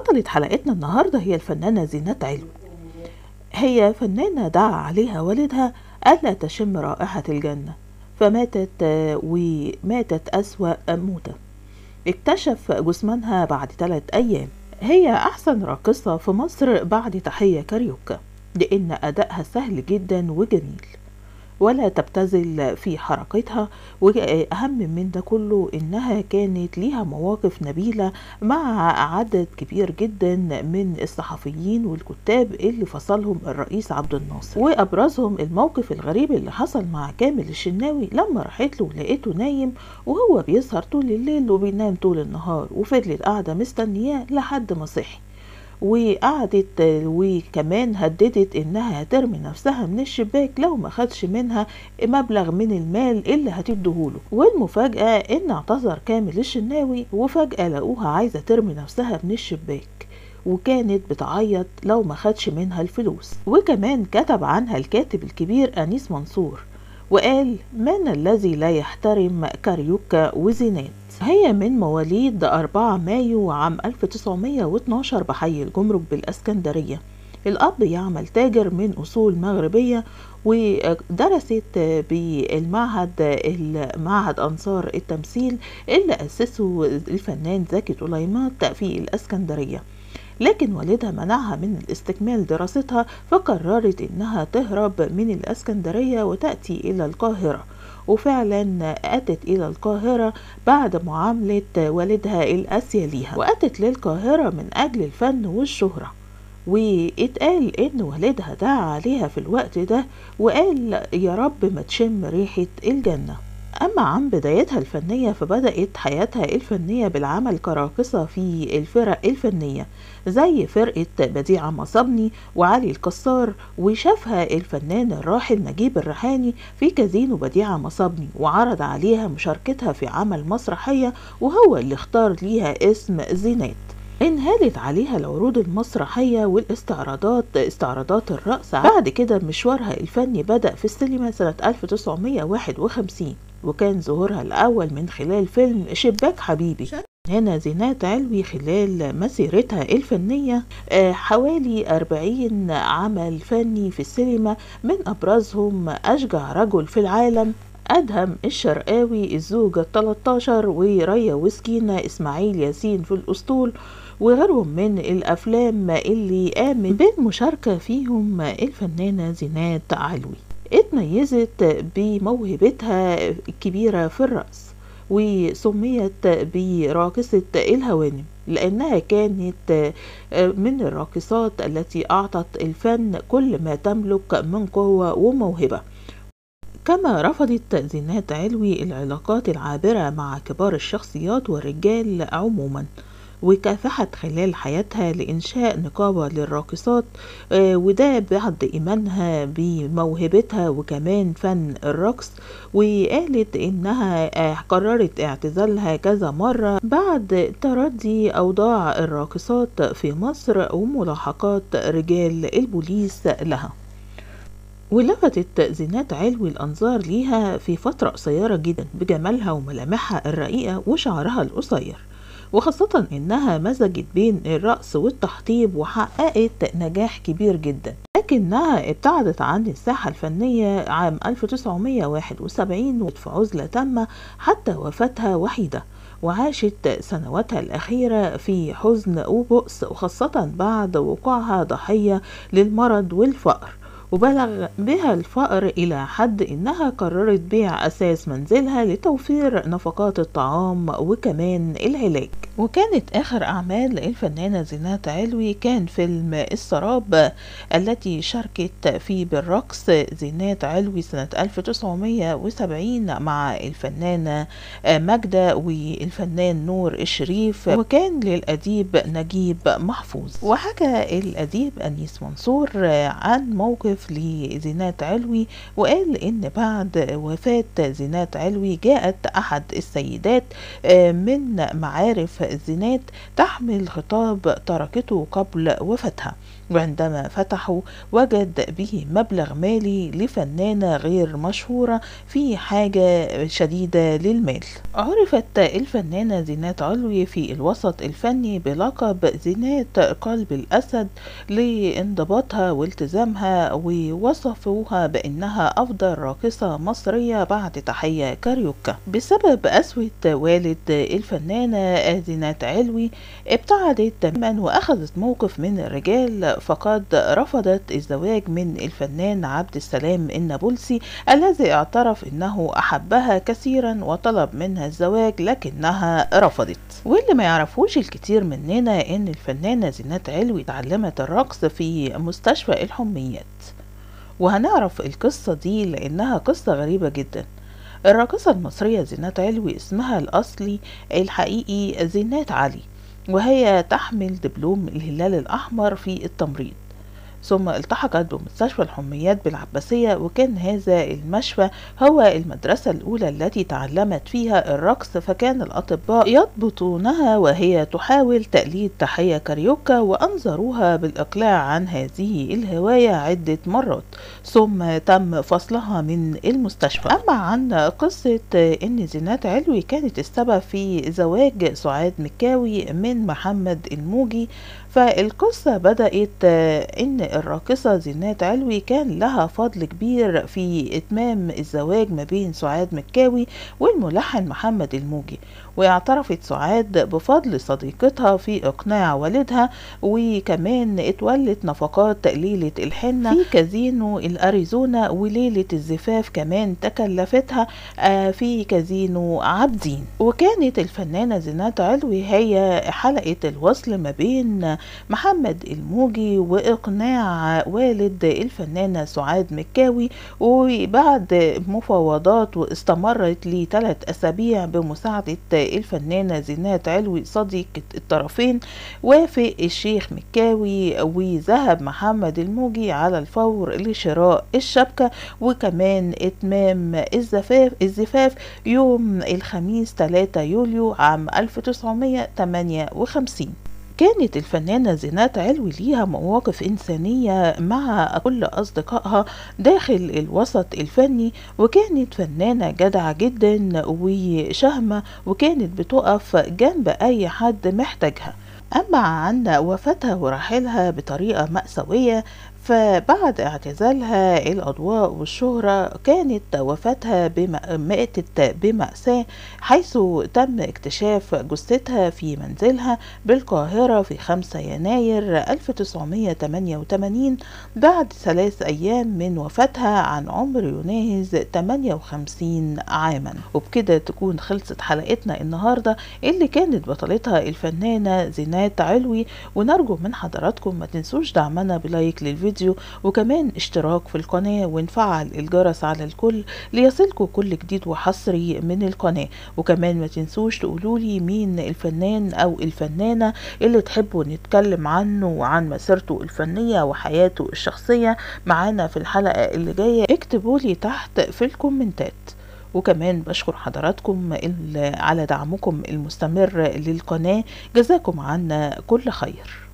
بطلة حلقتنا النهاردة هي الفنانة زينات علوي هي فنانة دعا عليها والدها ألا تشم رائحة الجنة فماتت آه، وماتت أسوأ موتة اكتشف جثمانها بعد ثلاث أيام هي أحسن راقصة في مصر بعد تحية كاريوكا لأن أدائها سهل جدا وجميل ولا تبتذل في حركتها وأهم من ده كله إنها كانت ليها مواقف نبيلة مع عدد كبير جدا من الصحفيين والكتاب اللي فصلهم الرئيس عبد الناصر وأبرزهم الموقف الغريب اللي حصل مع كامل الشناوي لما راحت له ولقيته نايم وهو بيسهر طول الليل وبينام طول النهار وفضلت قاعدة مستنياه لحد ما صحي وقعدت وكمان هددت انها هترمي نفسها من الشباك لو ما خدش منها مبلغ من المال اللي هتديهوله والمفاجأة ان اعتذر كامل الشناوي وفجأة لقوها عايزة ترمي نفسها من الشباك وكانت بتعيط لو ما خدش منها الفلوس وكمان كتب عنها الكاتب الكبير أنيس منصور وقال من الذي لا يحترم كاريوكا وزينات هي من مواليد 4 مايو عام 1912 بحي الجمرك بالاسكندرية الأب يعمل تاجر من أصول مغربية ودرست بالمعهد المعهد أنصار التمثيل اللي أسسه الفنان زكي طليمات في الإسكندرية لكن والدها منعها من استكمال دراستها فقررت إنها تهرب من الإسكندرية وتأتي إلى القاهرة وفعلا أتت إلى القاهرة بعد معاملة والدها القاسية ليها وأتت للقاهرة من أجل الفن والشهرة واتقال ان والدها دعا عليها في الوقت ده وقال يا رب ما تشم ريحة الجنة أما عن بدايتها الفنية فبدأت حياتها الفنية بالعمل كراقصة في الفرق الفنية زي فرقة بديعة مصبني وعلي الكسار وشافها الفنان الراحل نجيب الريحاني في كازينو بديعة مصبني وعرض عليها مشاركتها في عمل مسرحية وهو اللي اختار ليها اسم زينات انهالت عليها العروض المسرحية والاستعراضات استعراضات الرقص بعد كده مشوارها الفني بدأ في السينما سنة 1951 وكان ظهورها الأول من خلال فيلم شباك حبيبي هنا زينات علوي خلال مسيرتها الفنية آه، حوالي 40 عمل فني في السينما من أبرزهم أشجع رجل في العالم أدهم الشرقاوي الزوجة 13 وريا وسكينة إسماعيل ياسين في الأسطول وغيرهم من الأفلام اللي قامت بالمشاركة فيهم الفنانة زينات علوي اتميزت بموهبتها الكبيرة في الرقص وسميت براقصة الهوانم لأنها كانت من الراقصات التي أعطت الفن كل ما تملك من قوة وموهبة كما رفضت زينات علوي العلاقات العابرة مع كبار الشخصيات والرجال عموما وكافحت خلال حياتها لإنشاء نقابة للراقصات آه، وده بعد إيمانها بموهبتها وكمان فن الرقص وقالت إنها آه، قررت اعتزالها كذا مرة بعد تردي أوضاع الراقصات في مصر وملاحقات رجال البوليس لها ولفتت زينات علوي الأنظار ليها في فترة قصيرة جدا بجمالها وملامحها الرقيقة وشعرها القصير وخاصة إنها مزجت بين الرقص والتحطيب وحققت نجاح كبير جدا لكنها ابتعدت عن الساحة الفنية عام 1971 في عزلة تامة حتى وفاتها وحيدة وعاشت سنواتها الأخيرة في حزن وبؤس وخاصة بعد وقوعها ضحية للمرض والفقر وبلغ بها الفقر إلى حد إنها قررت بيع أساس منزلها لتوفير نفقات الطعام وكمان العلاج وكانت آخر أعمال الفنانة زينات علوي كان فيلم السراب التي شاركت فيه بالرقص زينات علوي سنة 1970 مع الفنانة ماجدة والفنان نور الشريف وكان للأديب نجيب محفوظ وحكى الأديب أنيس منصور عن موقف لزينات علوي وقال إن بعد وفاة زينات علوي جاءت أحد السيدات من معارف الزينات تحمل خطاب تركته قبل وفاتها وعندما فتحوا وجد به مبلغ مالي لفنانة غير مشهورة في حاجة شديدة للمال عرفت الفنانة زينات علوي في الوسط الفني بلقب زينات قلب الأسد لانضباطها والتزامها ووصفوها بأنها أفضل راقصة مصرية بعد تحية كاريوكا بسبب قسوة والد الفنانة زينات علوي ابتعدت تماما وأخذت موقف من الرجال فقد رفضت الزواج من الفنان عبد السلام النابلسي الذي اعترف انه احبها كثيرا وطلب منها الزواج لكنها رفضت واللي ما يعرفوش الكثير مننا ان الفنانة زينات علوي تعلمت الرقص في مستشفى الحميات وهنعرف القصة دي لانها قصة غريبة جدا الراقصة المصرية زينات علوي اسمها الأصلي الحقيقي زينات علي وهي تحمل دبلوم الهلال الأحمر في التمريض ثم التحقت بمستشفى الحميات بالعباسية وكان هذا المشفى هو المدرسة الأولى التي تعلمت فيها الرقص فكان الأطباء يضبطونها وهي تحاول تقليد تحية كاريوكا وأنظروها بالإقلاع عن هذه الهواية عدة مرات ثم تم فصلها من المستشفى أما عن قصة إن زينات علوي كانت السبب في زواج سعاد مكاوي من محمد الموجي فالقصة بدأت إن الراقصة زينات علوي كان لها فضل كبير في إتمام الزواج ما بين سعاد مكاوي والملحن محمد الموجي واعترفت سعاد بفضل صديقتها في إقناع والدها وكمان اتولت نفقات ليلة الحنة في كازينو الأريزونا وليلة الزفاف كمان تكلفتها في كازينو عابدين وكانت الفنانة زينات علوي هي حلقة الوصل ما بين محمد الموجي وإقناع والد الفنانة سعاد مكاوي وبعد مفاوضات واستمرت لثلاث أسابيع بمساعدة الفنانة زينات علوي صديقة الطرفين وافق الشيخ مكاوي وذهب محمد الموجي على الفور لشراء الشبكة وكمان إتمام الزفاف الزفاف يوم الخميس 3 يوليو عام 1958 كانت الفنانة زينات علوي ليها مواقف إنسانية مع كل أصدقائها داخل الوسط الفني وكانت فنانة جدعة جدا وشهمة وكانت بتقف جنب أي حد محتاجها أما عن وفاتها ورحيلها بطريقة مأساوية فبعد اعتزالها الأضواء والشهرة كانت وفاتها ماتت بمأساة حيث تم اكتشاف جثتها في منزلها بالقاهرة في 5 يناير 1988 بعد ثلاث أيام من وفاتها عن عمر يناهز 58 عاما وبكده تكون خلصت حلقتنا النهاردة اللي كانت بطلتها الفنانة زينات علوي ونرجو من حضراتكم ما تنسوش دعمنا بلايك للفيديو الفيديو وكمان اشتراك في القناة ونفعل الجرس على الكل ليصلكوا كل جديد وحصري من القناة وكمان ما تنسوش تقولولي مين الفنان او الفنانة اللي تحبوا نتكلم عنه وعن مسيرته الفنية وحياته الشخصية معانا في الحلقة اللي جاية اكتبولي تحت في الكومنتات وكمان بشكر حضراتكم على دعمكم المستمر للقناة جزاكم عنا كل خير